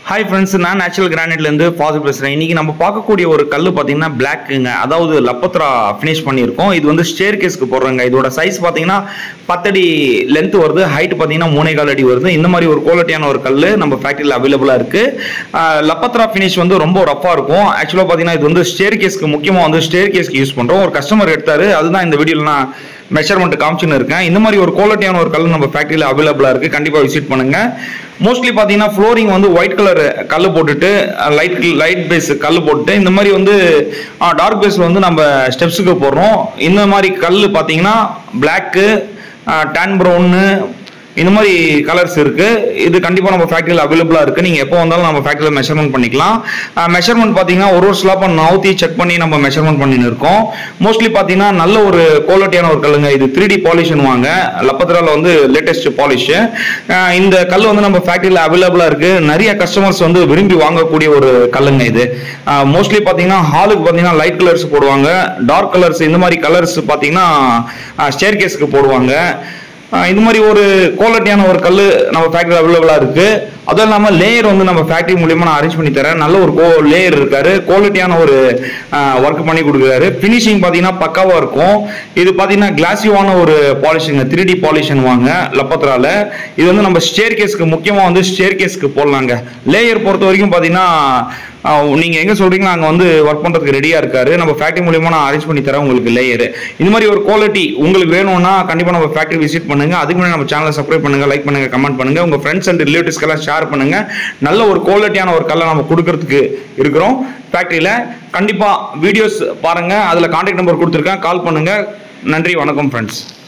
hi friends நான் natural கிரானைட்லேருந்து father பேசுகிறேன் இன்றைக்கி நம்ம பார்க்கக்கூடிய ஒரு கல் பார்த்தீங்கன்னா பிளாக்குங்க அதாவது லப்பத்ரா ஃபினிஷ் பண்ணியிருக்கோம் இது வந்து ஸ்டேர் கேஸ்க்கு போடுறாங்க இதோட சைஸ் பார்த்தீங்கன்னா பத்தடி லென்த் வருது ஹைட் பார்த்தீங்கன்னா மூணே கால் அடி வருது இந்த மாதிரி ஒரு குவாலிட்டியான ஒரு கல் நம்ம ஃபேக்ட்ரியில் அவைலபிளாக இருக்குது லப்பத்ரா ஃபினிஷ் வந்து ரொம்ப ரஃப்பாக இருக்கும் ஆக்சுவலாக பார்த்தீங்கன்னா இது வந்து ஸ்டேர் கேஸ்க்கு முக்கியமாக வந்து ஸ்டேர் கேஸ்க்கு யூஸ் பண்ணுறோம் ஒரு கஸ்டமர் எடுத்தாரு அதுதான் இந்த வீடியோவில் நான் மெஷர்மெண்ட் காமிச்சுன்னு இருக்கேன் இந்த மாதிரி ஒரு குவாலிட்டியான ஒரு கல் நம்ம ஃபேக்ட்ரியில் அவைலபிளாக இருக்குது கண்டிப்பாக விசிட் பண்ணுங்கள் மோஸ்ட்லி பார்த்தீங்கன்னா ஃப்ளோரிங் வந்து ஒயிட் கலர் கல் போட்டுட்டு லைட் லைட் பேஸ் கல் போட்டு இந்த மாதிரி வந்து டார்க் பேஸ் வந்து நம்ம ஸ்டெப்ஸுக்கு போடுறோம் இந்த மாதிரி கல் பார்த்தீங்கன்னா பிளாக்கு டேன் ப்ரௌன்னு இந்த மாதிரி கலர்ஸ் இருக்கு இது கண்டிப்பாக நம்ம ஃபேக்ட்ரியில் அவைலபிளாக இருக்கு நீங்கள் எப்போ வந்தாலும் நம்ம ஃபேக்ட்ரியில் மெஷர்மெண்ட் பண்ணிக்கலாம் மெஷர்மெண்ட் பார்த்தீங்கன்னா ஒரு ஒரு ஸ்லாப்பாக நவுத்தி செக் பண்ணி நம்ம மெஷர்மெண்ட் பண்ணின்னு இருக்கோம் மோஸ்ட்லி பார்த்தீங்கன்னா நல்ல ஒரு குவாலிட்டியான ஒரு கல்லுங்க இது த்ரீ டி பாலிஷ்னு வாங்க லப்பத்திரால வந்து லேட்டஸ்ட் பாலிஷ் இந்த கல் வந்து நம்ம ஃபேக்ட்ரியில் அவைலபிளாக இருக்கு நிறைய கஸ்டமர்ஸ் வந்து விரும்பி வாங்கக்கூடிய ஒரு கல்லுங்க இது மோஸ்ட்லி பார்த்தீங்கன்னா ஹாலுக்கு பார்த்தீங்கன்னா லைட் கலர்ஸ் போடுவாங்க டார்க் கலர்ஸ் இந்த மாதிரி கலர்ஸ் பார்த்தீங்கன்னா ஸ்டேர் கேஸ்க்கு போடுவாங்க ஆஹ் இது மாதிரி ஒரு குவாலிட்டியான ஒரு கல் நம்ம ஃபேக்ட்ரி அவைலபிளாக இருக்கு அதுவும் இல்லாமல் லேயர் வந்து நம்ம ஃபேக்ட்ரி மூலியமா நான் அரேஞ்ச் பண்ணி தரேன் நல்ல ஒரு கோ லேயர் இருக்காரு குவாலிட்டியான ஒரு ஒர்க் பண்ணி கொடுக்குறாரு ஃபினிஷிங் பார்த்தீங்கன்னா பக்காவாக இருக்கும் இது பார்த்தீங்கன்னா கிளாசிவான ஒரு பாலிஷிங்க த்ரீ டி பாலிஷன் வாங்க லப்பத்ரால இது வந்து நம்ம ஸ்டேர் கேஸ்க்கு முக்கியமாக வந்து ஸ்டேர் கேஸ்க்கு போடலாங்க லேயர் பொறுத்த வரைக்கும் பார்த்தீங்கன்னா ஆஹ் நீங்க எங்க சொல்றீங்களோ அங்க வந்து ஒர்க் பண்றதுக்கு ரெடியா இருக்காரு நம்ம ஃபேக்டரி மூலியமா நான் அரேஞ்ச் பண்ணி தரேன் உங்களுக்கு லேயர் இந்த மாதிரி ஒரு குவாலிட்டி உங்களுக்கு வேணும்னா கண்டிப்பா நம்ம ஃபேக்டரி விசிட் பண்ணுங்க அதுக்கு முன்னாடி நம்ம சேனலை சப்ஸ்கிரைப் பண்ணுங்க லைக் பண்ணுங்க கமெண்ட் பண்ணுங்க உங்க ஃப்ரெண்ட்ஸ் அண்ட் ரிலேட்டிவ்ஸ்க்கெல்லாம் ஷேர் பண்ணுங்க நல்ல ஒரு குவாலிட்டியான ஒரு கல்லை நம்ம கொடுக்கறதுக்கு இருக்கிறோம் ஃபேக்டரியில கண்டிப்பா வீடியோஸ் பாருங்க அதுல கான்டாக்ட் நம்பர் கொடுத்துருக்கேன் கால் பண்ணுங்க நன்றி வணக்கம் ஃப்ரெண்ட்ஸ்